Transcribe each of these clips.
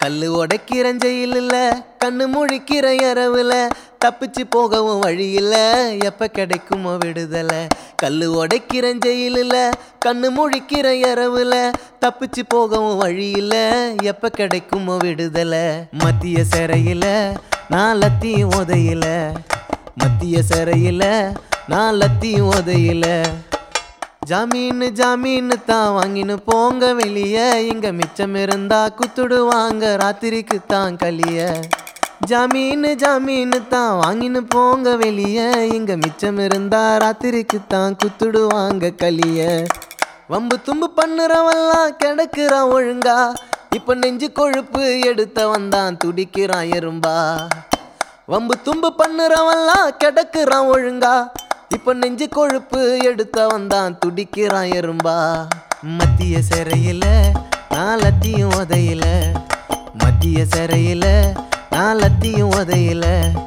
கல்லு உடைக்கிற ஜெயிலில் கண்ணு முழிக்கிற இரவுல தப்பிச்சு போகவும் வழி இல்ல எப்ப கிடைக்குமோ விடுதலை கல்லு உடைக்கிற ஜெயிலில் கண்ணு முழிக்கிற இரவுல தப்பிச்சு போகவும் வழி இல்ல எப்ப கிடைக்குமோ விடுதலை மத்திய சிறையில நான் லத்தியும் உதையில மத்திய சிறையில நான் லத்தியும் உதையில ஜாமீன் ஜாமீன் தான் வாங்கின்னு போங்க வெளிய இங்க மிச்சம் இருந்தா குத்துடுவாங்க ராத்திரிக்கு தான் கலிய ஜாமீன் ஜாமீன் தான் வாங்கின்னு போங்க வெளிய இங்க மிச்சம் இருந்தா ராத்திரிக்கு தான் குத்துடுவாங்க கலிய வம்பு தும்பு பண்ணுறவெல்லாம் கிடக்குறான் ஒழுங்கா இப்ப நெஞ்சு கொழுப்பு எடுத்த வந்தான் துடிக்கிறான் எறும்பா வம்பு தும்பு பண்ணுறவன்லாம் கிடக்குறான் ஒழுங்கா இப்ப நெஞ்சு கொழுப்பு எடுத்த வந்தான் துடிக்கிறான் எறும்பா மத்திய சிறையில நான் லத்தியும் உதையில மத்திய சிறையில நான் லத்தியும் உதையில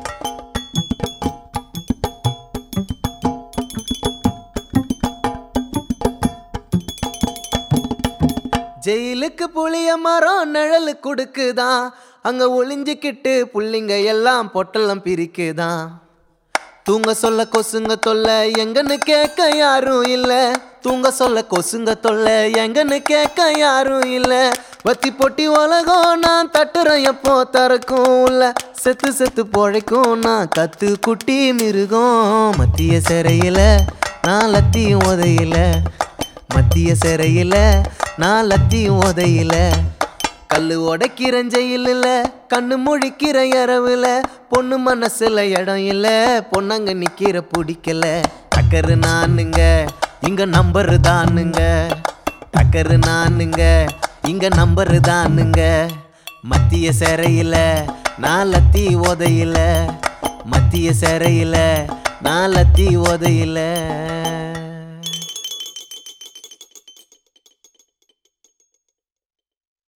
ஜெயிலுக்கு புளிய மரம் நிழலு கொடுக்குதான் அங்க ஒளிஞ்சுக்கிட்டு புள்ளிங்க எல்லாம் பொட்டலம் பிரிக்குதான் தூங்க சொல்ல கொசுங்க தொல்லை எங்கன்னு கேட்க யாரும் இல்ல தூங்க சொல்ல கொசுங்க தொல்லை எங்கன்னு கேட்க யாரும் இல்ல வத்தி பொட்டி உலகம் நான் தட்டுறேன் எப்போ திறக்கும் இல்ல செத்து செத்து பொழைக்கும் நான் கத்து குட்டி மிருகம் மத்திய சிறையில நான் லத்தியும் உதையில மத்திய சிறையில நான் லத்தியும் உதையில கல்லு உடைக்கிற ஜெயிலில் கண்ணு முழிக்கிற இரவுல பொண்ணு மனசுல இடம் இல்ல பொண்ணங்க நிக்கிற பிடிக்கல டக்கரு நானுங்க இங்க நம்பரு தானுங்க டக்கரு நானுங்க இங்க நம்பரு தானுங்க மத்திய சிறையில நான் லத்தி உதையில மத்திய சிறையில நான் லத்தி உதையில